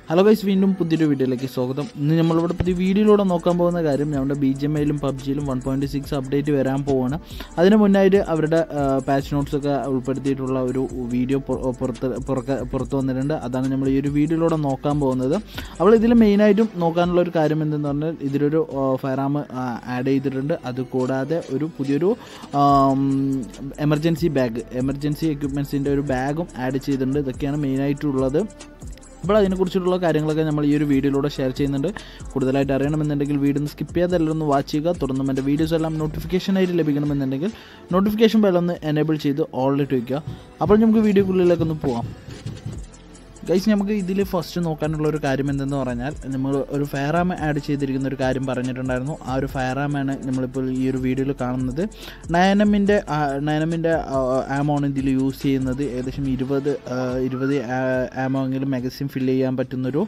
hello guys വീണ്ടും പുതിയൊരു വീഡിയോയിലേക്ക് സ്വാഗതം ഇന്ന് നമ്മളിവിടെ പുതിയ വീഡിയോയിലൂടെ നോക്കാൻ പോകുന്ന കാര്യം നമ്മുടെ ബി ജി എം ഐയിലും പബ്ജിയിലും വൺ പോയിൻറ്റ് സിക്സ് അപ്ഡേറ്റ് വരാൻ പോവാണ് അതിന് മുന്നായിട്ട് അവരുടെ പാച്ച് നോട്ട്സ് ഒക്കെ ഉൾപ്പെടുത്തിയിട്ടുള്ള ഒരു വീഡിയോ പുറ- പുറത്ത് പുറക്ക- പുറത്ത് വന്നിട്ടുണ്ട് അതാണ് നമ്മൾ ഈ ഒരു വീഡിയോയിലൂടെ നോക്കാൻ പോകുന്നത് അപ്പോൾ ഇതിൽ മെയിനായിട്ടും നോക്കാനുള്ള ഒരു കാര്യം എന്തെന്ന് പറഞ്ഞാൽ ഇതിലൊരു ഫയറാം ആഡ് ചെയ്തിട്ടുണ്ട് അതുകൂടാതെ ഒരു പുതിയൊരു എമർജൻസി ബാഗ് എമർജൻസി എക്യുപ്മെൻസിൻ്റെ ഒരു ബാഗും ആഡ് ചെയ്തിട്ടുണ്ട് ഇതൊക്കെയാണ് മെയിനായിട്ടുള്ളത് അപ്പോൾ അതിനെക്കുറിച്ചുള്ള കാര്യങ്ങളൊക്കെ നമ്മൾ ഈ ഒരു വീഡിയോയിലൂടെ ഷെയർ ചെയ്യുന്നുണ്ട് കൂടുതലായിട്ട് അറിയണമെന്നുണ്ടെങ്കിൽ വീഡിയോ ഒന്ന് സ്കിപ്പ് ചെയ്യാതെ എല്ലാവരും ഒന്ന് വാച്ച് ചെയ്യുക തുടർന്നും എൻ്റെ വീഡിയോസ് എല്ലാം നോട്ടിഫിക്കേഷനായിട്ട് ലഭിക്കണമെന്നുണ്ടെങ്കിൽ നോട്ടിഫിക്കേഷൻ ബെല്ലൊന്ന് എനേബിൾ ചെയ്ത് ഓൾറെഡി വയ്ക്കുക അപ്പോൾ നമുക്ക് വീഡിയോക്കുള്ളിലേക്കൊന്ന് പോവാം ഗൈസ് നമുക്ക് ഇതിൽ ഫസ്റ്റ് നോക്കാനുള്ള ഒരു കാര്യം എന്തെന്ന് പറഞ്ഞാൽ നമ്മൾ ഒരു ഫയറാം ആഡ് ചെയ്തിരിക്കുന്ന ഒരു കാര്യം പറഞ്ഞിട്ടുണ്ടായിരുന്നു ആ ഒരു ഫയറാമാണ് നമ്മളിപ്പോൾ ഈ ഒരു വീഡിയോയിൽ കാണുന്നത് നയനമിൻ്റെ നയനമിൻ്റെ ആമോണ് ഇതിൽ യൂസ് ചെയ്യുന്നത് ഏകദേശം ഇരുപത് ഇരുപത് ആമോ എങ്കിലും മാഗസിൻ ഫില്ല് ചെയ്യാൻ പറ്റുന്നൊരു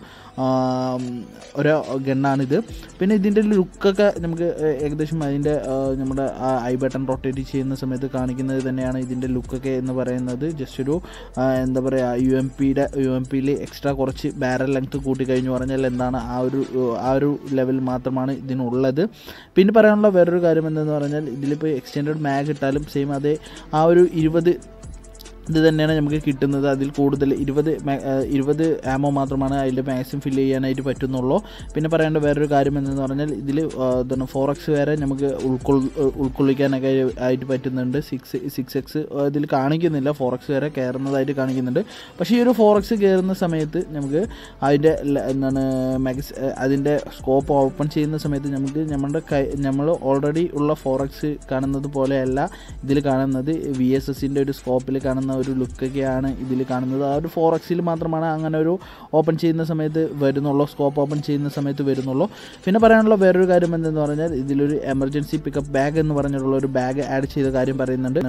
ആം, ഒരു ഗണ്ണാണിത് പിന്നെ ഇതിൻ്റെ ലുക്കൊക്കെ നമുക്ക് ഏകദേശം അതിൻ്റെ ആ, നമ്മുടെ ആ ഐ ബട്ടൺ റൊട്ടേറ്റ് ചെയ്യുന്ന സമയത്ത് കാണിക്കുന്നത് തന്നെയാണ് ഇതിൻ്റെ ലുക്കൊക്കെ എന്ന് പറയുന്നത് ജസ്റ്റ് ഒരു ആ, എന്താ പറയുക യു എം പിയുടെ യു എം പിയിൽ എക്സ്ട്രാ കുറച്ച് ബാരൽ ലെങ്ത് കൂട്ടി കഴിഞ്ഞു പറഞ്ഞാൽ എന്താണ് ആ ഒരു ആ ഒരു ലെവൽ മാത്രമാണ് ഇതിനുള്ളത് പിന്നെ പറയാനുള്ള വേറൊരു കാര്യം എന്തെന്ന് പറഞ്ഞാൽ ഇതിലിപ്പോൾ എക്സ്റ്റെൻഡഡ് മാഗ് ഇട്ടാലും സെയിം അതേ ആ ഒരു ഇരുപത് ഇത് തന്നെയാണ് നമുക്ക് കിട്ടുന്നത് അതിൽ കൂടുതൽ ഇരുപത് മാ- ആ, ഇരുപത് ആമോ മാത്രമാണ് അതിൻ്റെ മാക്സിമം ഫില്ല് ചെയ്യാനായിട്ട് പറ്റുന്നുള്ളൂ പിന്നെ പറയേണ്ട വേറൊരു കാര്യം എന്തെന്ന് പറഞ്ഞാൽ ഇതിൽ എന്താണ് ഫോർ എക്സ് വരെ നമുക്ക് ഉൾക്കൊൾ ഉൾക്കൊള്ളിക്കാനൊക്കെ ആയിട്ട് പറ്റുന്നുണ്ട് സിക്സ് സിക്സ് എക്സ് ഇതിൽ കാണിക്കുന്നില്ല ഫോർ എക്സ് വരെ കയറുന്നതായിട്ട് കാണിക്കുന്നുണ്ട് പക്ഷേ ഈ ഒരു ഫോർ എക്സ് കയറുന്ന സമയത്ത് നമുക്ക് അതിൻ്റെ ല- എന്താണ് മാക്സ് അതിൻ്റെ സ്കോപ്പ് ഓപ്പൺ ചെയ്യുന്ന സമയത്ത് നമുക്ക് നമ്മുടെ കൈ നമ്മൾ ഓൾറെഡി ഉള്ള ഫോർ എക്സ് കാണുന്നത് പോലെയല്ല ഇതിൽ കാണുന്നത് വി എസ് എസിൻ്റെ ഒരു സ്കോപ്പിൽ കാണുന്ന ഒരു ലുക്കൊക്കെയാണ് ഇതിൽ കാണുന്നത് ആ ഒരു ഫോർ എക്സിൽ മാത്രമാണ് അങ്ങനെ ഒരു ഓപ്പൺ ചെയ്യുന്ന സമയത്ത് വരുന്നുള്ളൂ സ്കോപ്പ് ഓപ്പൺ ചെയ്യുന്ന സമയത്ത് വരുന്നുള്ളൂ പിന്നെ പറയാനുള്ള വേറൊരു കാര്യം എന്തെന്ന് പറഞ്ഞാൽ ഇതിലൊരു എമർജൻസി പിക്കപ്പ് ബാഗ് എന്ന് പറഞ്ഞിട്ടുള്ള ഒരു ബാഗ് ആഡ് ചെയ്ത കാര്യം പറയുന്നുണ്ട്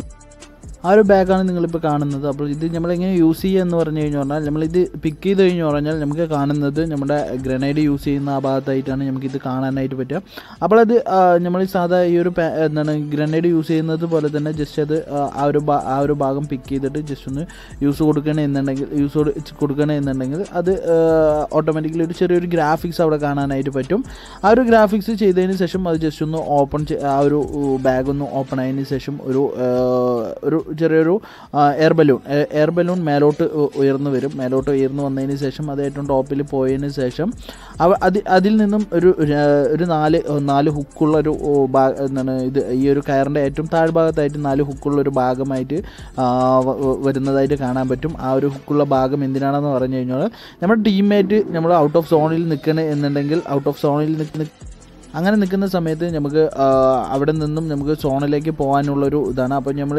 ആ ഒരു ബാഗാണ് നിങ്ങളിപ്പോൾ കാണുന്നത് അപ്പോൾ ഇത് നമ്മളെങ്ങനെ യൂസ് ചെയ്യുക എന്ന് പറഞ്ഞു കഴിഞ്ഞു പറഞ്ഞാൽ നമ്മളിത് പിക്ക് ചെയ്ത് കഴിഞ്ഞു പറഞ്ഞാൽ നമുക്ക് കാണുന്നത് നമ്മുടെ ഗ്രനൈഡ് യൂസ് ചെയ്യുന്ന ആ ഭാഗത്തായിട്ടാണ് നമുക്കിത് കാണാനായിട്ട് പറ്റുക അപ്പോൾ അത് നമ്മൾ സാധാ ഈ ഒരു പാ- എന്താണ് ഗ്രനൈഡ് യൂസ് ചെയ്യുന്നത് പോലെ തന്നെ ജസ്റ്റ് അത് ആ, ആ ഒരു ഭാ- ആ ഒരു ഭാഗം പിക്ക് ചെയ്തിട്ട് ജസ്റ്റ് ഒന്ന് യൂസ് കൊടുക്കണേ എന്നുണ്ടെങ്കിൽ യൂസ് കൊടുക്കണേ എന്നുണ്ടെങ്കിൽ അത് ഓട്ടോമാറ്റിക്കലി ഒരു ചെറിയൊരു ഗ്രാഫിക്സ് അവിടെ കാണാനായിട്ട് പറ്റും ആ ഒരു ഗ്രാഫിക്സ് ചെയ്തതിന് ശേഷം അത് ജസ്റ്റ് ഒന്ന് ഓപ്പൺ ആ ഒരു ബാഗ് ഒന്ന് ഓപ്പൺ ആയതിന് ശേഷം ഒരു ആ, ഒരു ചെറിയൊരു എയർ ബലൂൺ എയർ ബലൂൺ മേലോട്ട് ഉ- ഉയർന്നു വരും മേലോട്ട് ഉയർന്നു വന്നതിന് ശേഷം അത് ഏറ്റവും ടോപ്പിൽ പോയതിന് ശേഷം അവ അത് അതിൽ നിന്നും ഒരു ര- ഒരു നാല് നാല് ഹുക്കുള്ള ഒരു ഓ, ഭാ- എന്താണ് ഇത് ഈ ഒരു കയറിൻ്റെ ഏറ്റവും താഴ്ഭാഗത്തായിട്ട് നാല് ഹുക്കുള്ള ഒരു ഭാഗമായിട്ട് ആ, വ- വ- വരുന്നതായിട്ട് കാണാൻ പറ്റും ആ ഒരു ഹുക്കുള്ള ഭാഗം എന്തിനാണെന്ന് പറഞ്ഞു കഴിഞ്ഞാൽ നമ്മുടെ ടീംമേറ്റ് നമ്മൾ ഔട്ട് ഓഫ് സോണിൽ നിൽക്കണേ എന്നുണ്ടെങ്കിൽ ഔട്ട് ഓഫ് സോണിൽ നിൽക്കുന്ന അങ്ങനെ നിൽക്കുന്ന സമയത്ത് നമുക്ക് ആ, അവിടെ നിന്നും നമുക്ക് സോണിലേക്ക് പോകാനുള്ളൊരു ഇതാണ് അപ്പോൾ നമ്മൾ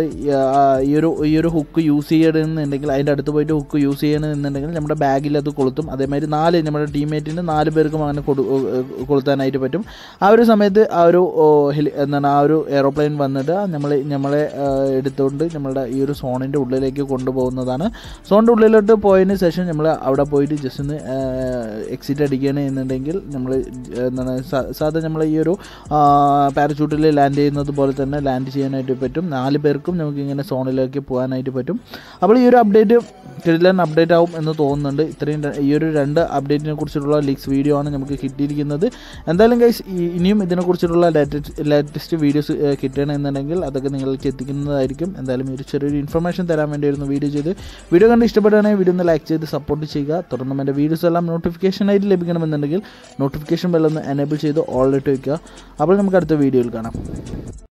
ഈ ഒരു ഈ ഒരു ഹുക്ക് യൂസ് ചെയ്യണമെന്നുണ്ടെങ്കിൽ അതിൻ്റെ അടുത്ത് പോയിട്ട് ഹുക്ക് യൂസ് ചെയ്യണമെന്നുണ്ടെങ്കിൽ നമ്മുടെ ബാഗിൽ അത് കൊളുത്തും അതേമാതിരി നാല് നമ്മുടെ ടീംമേറ്റിന് നാല് പേർക്കും അങ്ങനെ കൊടു കൊളുത്താനായിട്ട് പറ്റും ആ ഒരു സമയത്ത് ആ ഒരു ഓ, ഹെലി എന്താണ് ആ ഒരു എയറോപ്ലെയിൻ വന്നിട്ട് നമ്മൾ നമ്മളെ ആ, എടുത്തുകൊണ്ട് നമ്മളുടെ ഈ ഒരു സോണിൻ്റെ ഉള്ളിലേക്ക് കൊണ്ടുപോകുന്നതാണ് സോണിൻ്റെ ഉള്ളിലോട്ട് പോയതിന് ശേഷം നമ്മൾ അവിടെ പോയിട്ട് ജസ്റ്റ് ഒന്ന് എക്സിറ്റ് അടിക്കുകയാണ് എന്നുണ്ടെങ്കിൽ നമ്മൾ എന്താണ് സാ- സാധാ നമ്മൾ ഈ ഒരു പാരച്യൂട്ടിൽ ലാൻഡ് ചെയ്യുന്നത് പോലെ തന്നെ ലാൻഡ് ചെയ്യാനായിട്ട് പറ്റും നാല് പേർക്കും നമുക്ക് ഇങ്ങനെ സോണിലേക്ക് പോകാനായിട്ട് പറ്റും അപ്പോൾ ഈ ഒരു അപ്ഡേറ്റ് കിടിലൻ അപ്ഡേറ്റ് ആവും എന്ന് തോന്നുന്നുണ്ട് ഇത്രയും ര- ഈ ഒരു രണ്ട് അപ്ഡേറ്റിനെ കുറിച്ചുള്ള ലീക്സ് വീഡിയോ ആണ് നമുക്ക് കിട്ടിയിരിക്കുന്നത് എന്തായാലും ഗൈസ് ഇനിയും ഇതിനെക്കുറിച്ചിട്ടുള്ള ലേറ്റസ്റ്റ് ലേറ്റസ്റ്റ് വീഡിയോസ് കിട്ടണമെന്നുണ്ടെങ്കിൽ അതൊക്കെ നിങ്ങൾക്ക് എത്തിക്കുന്നതായിരിക്കും എന്തായാലും ഈ ഒരു ചെറിയൊരു ഇൻഫർമേഷൻ തരാൻ വേണ്ടിയായിരുന്നു വീഡിയോ ചെയ്ത് വീഡിയോ കണ്ട് ഇഷ്ടപ്പെടുകയാണെങ്കിൽ വീഡിയോ ഒന്ന് ലൈക്ക് ചെയ്ത് സപ്പോർട്ട് ചെയ്യുക തുടർന്നും എൻ്റെ വീഡിയോസ് എല്ലാം നോട്ടിഫിക്കേഷനായിട്ട് ലഭിക്കണമെന്നുണ്ടെങ്കിൽ നോട്ടിഫിക്കേഷൻ ബെല്ലൊന്ന് എനേബിൾ ചെയ്ത് ഓൾ ഇട്ട് വയ്ക്കുക അപ്പോൾ നമുക്ക് അടുത്ത വീഡിയോയിൽ കാണാം